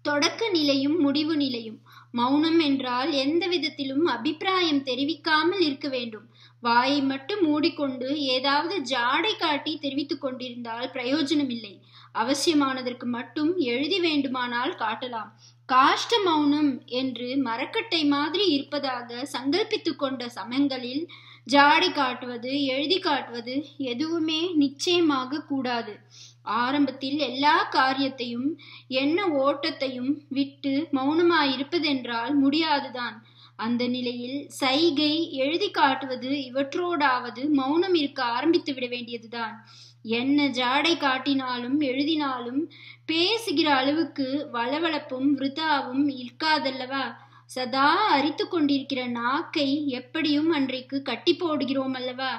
தொடக்க நிலையும் முடிவு நிலையும் மௌனம் என்றால் எந்த விதத்திலும் அபிப்பிராயம் தெரிவிக்காமல் இருக்க வேண்டும் வாயை மட்டும் மூடிக்கொண்டு ஏதாவது ஜாடை காட்டி தெரிவித்துக் கொண்டிருந்தால் பிரயோஜனமில்லை அவசியமானதற்கு மட்டும் எழுதி வேண்டுமானால் காட்டலாம் காஷ்ட மௌனம் என்று மரக்கட்டை மாதிரி இருப்பதாக சங்கல்பித்துக் கொண்ட சமயங்களில் ஜாடை காட்டுவது எழுதி காட்டுவது எதுவுமே நிச்சயமாக கூடாது ஆரம்பத்தில் எல்லா காரியத்தையும் என்ன ஓட்டத்தையும் விட்டு மௌனமாயிருப்பதென்றால் முடியாதுதான் அந்த நிலையில் சைகை எழுதி காட்டுவது இவற்றோடாவது மௌனம் இருக்க ஆரம்பித்து விட வேண்டியதுதான் என்ன ஜாடை காட்டினாலும் எழுதினாலும் பேசுகிற அளவுக்கு வளவளப்பும் விருதாவும் இருக்காதல்லவா சதா அரித்து கொண்டிருக்கிற நாக்கை எப்படியும் அன்றைக்கு கட்டி போடுகிறோம் அல்லவா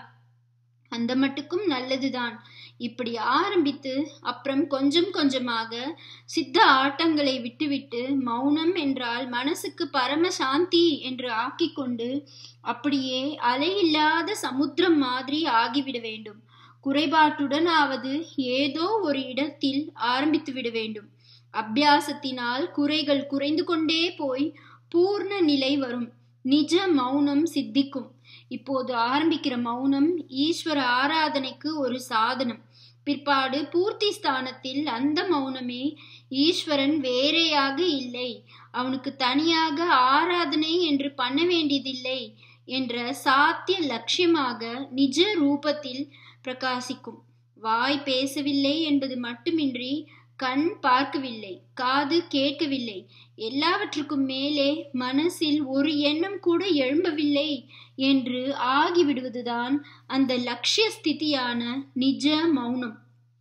அந்த மட்டுக்கும் நல்லதுதான் இப்படி ஆரம்பித்து அப்புறம் கொஞ்சம் கொஞ்சமாக சித்த ஆட்டங்களை விட்டுவிட்டு மௌனம் என்றால் மனசுக்கு பரம சாந்தி என்று ஆக்கிக்கொண்டு அப்படியே அலையில்லாத சமுத்திரம் மாதிரி ஆகிவிட வேண்டும் குறைபாட்டுடன் ஆவது ஏதோ ஒரு இடத்தில் ஆரம்பித்து விட வேண்டும் அபியாசத்தினால் குறைகள் குறைந்து கொண்டே போய் பூர்ண நிலை வரும் நிஜ மௌனம் சித்திக்கும் இப்போது ஆரம்பிக்கிற மௌனம் ஈஸ்வர ஆராதனைக்கு ஒரு சாதனம் பிற்பாடு பூர்த்தி ஸ்தானத்தில் அந்த மௌனமே ஈஸ்வரன் வேறையாக இல்லை அவனுக்கு தனியாக ஆராதனை என்று பண்ண வேண்டியதில்லை என்ற சாத்திய லட்சியமாக நிஜ ரூபத்தில் பிரகாசிக்கும் வாய் பேசவில்லை என்பது மட்டுமின்றி கண் பார்க்கவில்லை காது கேட்கவில்லை எல்லாவற்றுக்கும் மேலே மனசில் ஒரு எண்ணம் கூட எழும்பவில்லை என்று ஆகிவிடுவதுதான் அந்த லட்சிய ஸ்திதியான நிஜ மௌனம்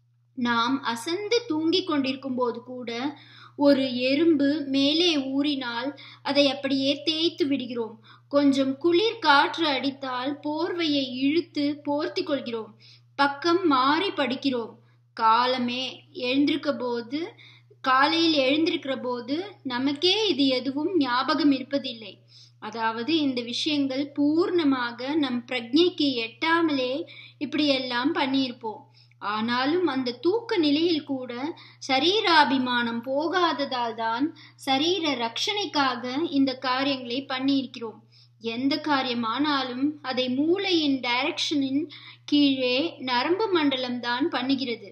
நாம் அசந்து தூங்கிக் கொண்டிருக்கும் போது கூட ஒரு எறும்பு மேலே ஊறினால் அதை அப்படியே தேய்த்து விடுகிறோம் கொஞ்சம் குளிர் காற்று அடித்தால் போர்வையை இழுத்து போர்த்தி கொள்கிறோம் பக்கம் மாறி படிக்கிறோம் காலமே எழுந்திருக்க போது காலையில் எழுந்திருக்கிற போது நமக்கே இது எதுவும் ஞாபகம் இருப்பதில்லை அதாவது இந்த விஷயங்கள் பூர்ணமாக நம் பிரஜைக்கு எட்டாமலே இப்படியெல்லாம் பண்ணியிருப்போம் ஆனாலும் அந்த தூக்க நிலையில் கூட சரீராபிமானம் போகாததால் தான் சரீர ரட்சணைக்காக இந்த காரியங்களை பண்ணியிருக்கிறோம் எந்த காரியமானாலும் அதை மூளையின் டைரக்ஷனின் கீழே நரம்பு மண்டலம் தான் பண்ணுகிறது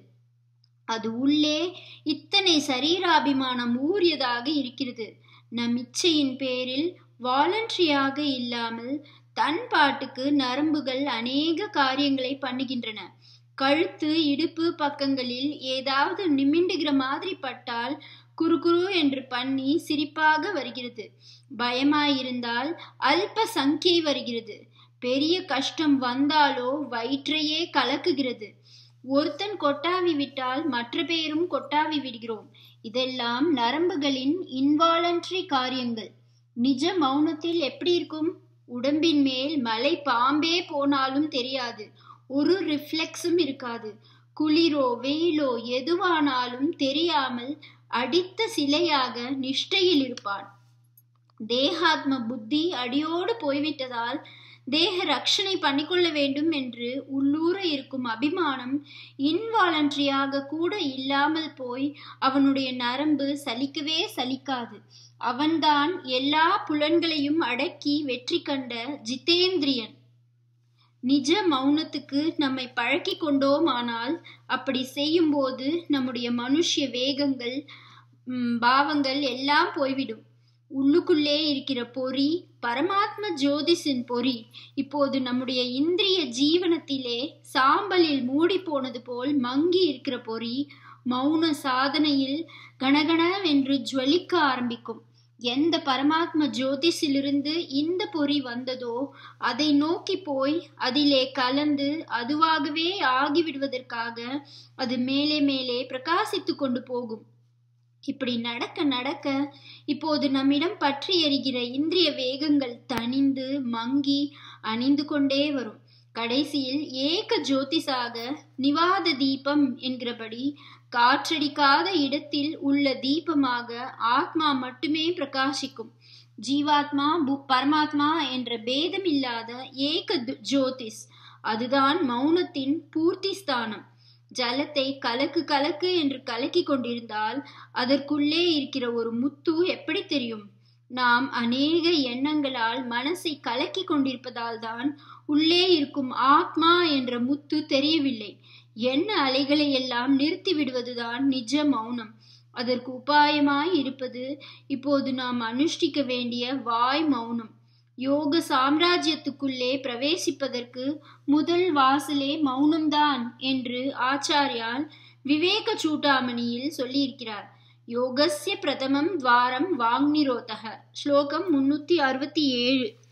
அது உள்ளே இத்தனை சரீராபிமானம் ஊறியதாக இருக்கிறது நம் இச்சையின் பேரில் வாலண்டரியாக இல்லாமல் தன் பாட்டுக்கு நரம்புகள் அநேக காரியங்களை பண்ணுகின்றன கழுத்து இடுப்பு பக்கங்களில் ஏதாவது நிமிண்டுகிற மாதிரி பட்டால் குறு குரு என்று பண்ணி சிரிப்பாக வருகிறது பயமாயிருந்தால் அல்ப சங்கியை வருகிறது பெரிய கஷ்டம் வந்தாலோ வயிற்றையே கலக்குகிறது ஒருத்தன் கொட்டாவி விட்டால் மற்ற பேரும் கொட்டாவி விடுகிறோம் இதெல்லாம் நரம்புகளின் இன்வாலன்ட்ரி காரியங்கள் நிஜ மௌனத்தில் எப்படி இருக்கும் உடம்பின் மேல் மலை பாம்பே போனாலும் தெரியாது ஒரு ரிஃப்ளெக்ஸும் இருக்காது குளிரோ வெயிலோ எதுவானாலும் தெரியாமல் அடித்த சிலையாக நிஷ்டையில் இருப்பான் தேகாத்ம புத்தி அடியோடு போய்விட்டதால் தேக ரட்சணை பண்ணிக்கொள்ள வேண்டும் என்று உள்ளூர இருக்கும் அபிமானம் இன்வாலன்ட்ரியாக கூட இல்லாமல் போய் அவனுடைய நரம்பு சலிக்கவே சலிக்காது அவன்தான் எல்லா புலன்களையும் அடக்கி வெற்றி கண்ட ஜிதேந்திரியன் நிஜ மௌனத்துக்கு நம்மை பழக்கி கொண்டோமானால் அப்படி செய்யும்போது நம்முடைய மனுஷ்ய வேகங்கள் பாவங்கள் எல்லாம் போய்விடும் உள்ளுக்குள்ளே இருக்கிற பொறி பரமாத்ம ஜோதிஷின் பொறி இப்போது நம்முடைய இந்திரிய ஜீவனத்திலே சாம்பலில் மூடி போனது போல் மங்கி இருக்கிற பொறி மௌன சாதனையில் கணகணவென்று ஜுவலிக்க ஆரம்பிக்கும் எந்த பரமாத்ம ஜோதிஷிலிருந்து இந்த பொறி வந்ததோ அதை நோக்கி போய் அதிலே கலந்து அதுவாகவே ஆகிவிடுவதற்காக அது மேலே மேலே பிரகாசித்து கொண்டு போகும் இப்படி நடக்க நடக்க இப்போது நம்மிடம் பற்றி எறிகிற இந்திரிய வேகங்கள் தணிந்து மங்கி அணிந்து கொண்டே வரும் கடைசியில் ஏக ஜோதிஷாக நிவாத தீபம் என்கிறபடி காற்றடிக்காத இடத்தில் உள்ள தீபமாக ஆத்மா மட்டுமே பிரகாசிக்கும் ஜீவாத்மா பரமாத்மா என்ற பேதமில்லாத ஏக ஜோதிஷ் அதுதான் மௌனத்தின் பூர்த்தி ஸ்தானம் ஜலத்தை கலக்கு கலக்கு என்று கலக்கி கொண்டிருந்தால் அதற்குள்ளே இருக்கிற ஒரு முத்து எப்படி தெரியும் நாம் அநேக எண்ணங்களால் மனசை கலக்கி கொண்டிருப்பதால் தான் உள்ளே இருக்கும் ஆத்மா என்ற முத்து தெரியவில்லை எண்ண அலைகளை எல்லாம் நிறுத்தி விடுவதுதான் நிஜ மௌனம் அதற்கு உபாயமாய் இருப்பது இப்போது நாம் அனுஷ்டிக்க வேண்டிய வாய் மௌனம் யோக சாம்ராஜ்யத்துக்குள்ளே பிரவேசிப்பதற்கு முதல் வாசலே மௌனம்தான் என்று ஆச்சாரியால் விவேக சூட்டாமணியில் சொல்லியிருக்கிறார் யோகஸ்ய பிரதமம் துவாரம் வாங்நிரோதக ஸ்லோகம் முன்னூத்தி அறுபத்தி ஏழு